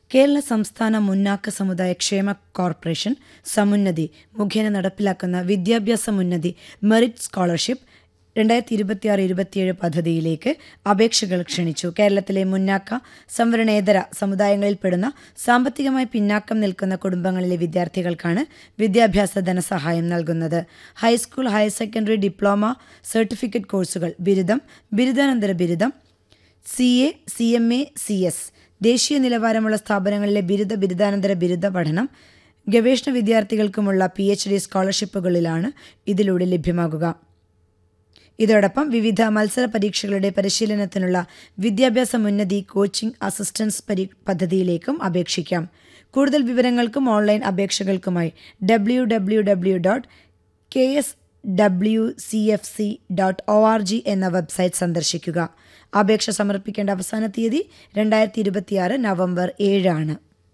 കേരള സംസ്ഥാന മുന്നാക്ക സമുദായ ക്ഷേമ കോർപ്പറേഷൻ സമുന്നതി മുഖേന നടപ്പിലാക്കുന്ന വിദ്യാഭ്യാസമുന്നതി മെറിറ്റ് സ്കോളർഷിപ്പ് രണ്ടായിരത്തി ഇരുപത്തിയാറ് ഇരുപത്തിയേഴ് പദ്ധതിയിലേക്ക് അപേക്ഷകൾ ക്ഷണിച്ചു കേരളത്തിലെ മുന്നാക്ക സംവരണേതര സമുദായങ്ങളിൽപ്പെടുന്ന സാമ്പത്തികമായി പിന്നാക്കം നിൽക്കുന്ന കുടുംബങ്ങളിലെ വിദ്യാർത്ഥികൾക്കാണ് വിദ്യാഭ്യാസ ധനസഹായം നൽകുന്നത് high school higher secondary diploma certificate കോഴ്സുകൾ ബിരുദം ബിരുദാനന്തര ബിരുദം C A C M A C S ദേശീയ നിലവാരമുള്ള സ്ഥാപനങ്ങളിലെ ബിരുദ ബിരുദാനന്തര ബിരുദ പഠനം ഗവേഷണ വിദ്യാർത്ഥികൾക്കുമുള്ള പി എച്ച് ഡി സ്കോളർഷിപ്പുകളിലാണ് ഇതിലൂടെ ലഭ്യമാകുക ഇതോടൊപ്പം വിവിധ മത്സര പരീക്ഷകളുടെ പരിശീലനത്തിനുള്ള വിദ്യാഭ്യാസ ഉന്നതി കോച്ചിംഗ് അസിസ്റ്റൻസ് പരി പദ്ധതിയിലേക്കും അപേക്ഷിക്കാം കൂടുതൽ വിവരങ്ങൾക്കും ഓൺലൈൻ അപേക്ഷകൾക്കുമായി W W W dot K S W C F C dot O R G എന്ന വെബ്സൈറ്റ് സന്ദർശിക്കുക അപേക്ഷ സമർപ്പിക്കേണ്ട അവസാന തീയതി രണ്ടായിരത്തി ഇരുപത്തിയാറ് നവംബർ ഏഴാണ്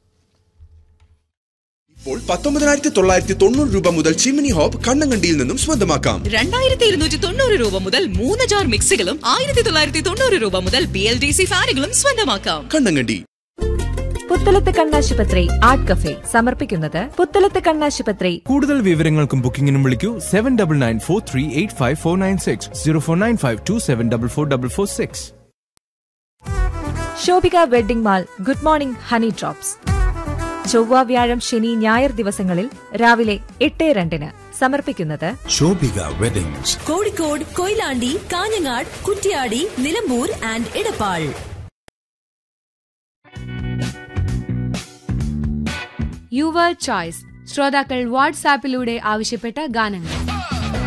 ഇപ്പോൾ പത്തൊമ്പതിനായിരത്തി തൊള്ളായിരത്തി തൊണ്ണൂറ് രൂപ മുതൽ ചിമ്മിനി ഹോപ്പ് കണ്ണങ്കണ്ടിയിൽ നിന്നും സ്വന്തമാക്കാം രണ്ടായിരത്തി ഇരുന്നൂറ്റി തൊണ്ണൂറ് രൂപ മുതൽ മൂന്ന് ജാർ മിക്സികളും ആയിരത്തി തൊള്ളായിരത്തി തൊണ്ണൂറ് രൂപ മുതൽ ബി എൽ ഡി സി ഫാനുകളും സ്വന്തമാക്കാം കണ്ണങ്കണ്ടി പുത്തലത്ത് കണ്ണാശുപത്രി ആർട്ട് കഫേ സമർപ്പിക്കുന്നത് പുത്തലത്ത് കണ്ണാശുപത്രി കൂടുതൽ വിവരങ്ങൾക്കും ബുക്കിംഗിനും വിളിക്കൂ seven double nine four three eight five four nine six zero four nine five two seven double four double four six Shobhika wedding mall good morning honey drops ചൊവ്വ വ്യാഴം ശനി ഞായർ ദിവസങ്ങളിൽ രാവിലെ എട്ട് രണ്ടിന് സമർപ്പിക്കുന്നത് Shobhika weddings Kozhikode Koyilandy Kanhangad Kuttiady Nilambur and Edappal your choice ശ്രോതാക്കൾ വാട്സാപ്പിലൂടെ ആവശ്യപ്പെട്ട ഗാനങ്ങൾ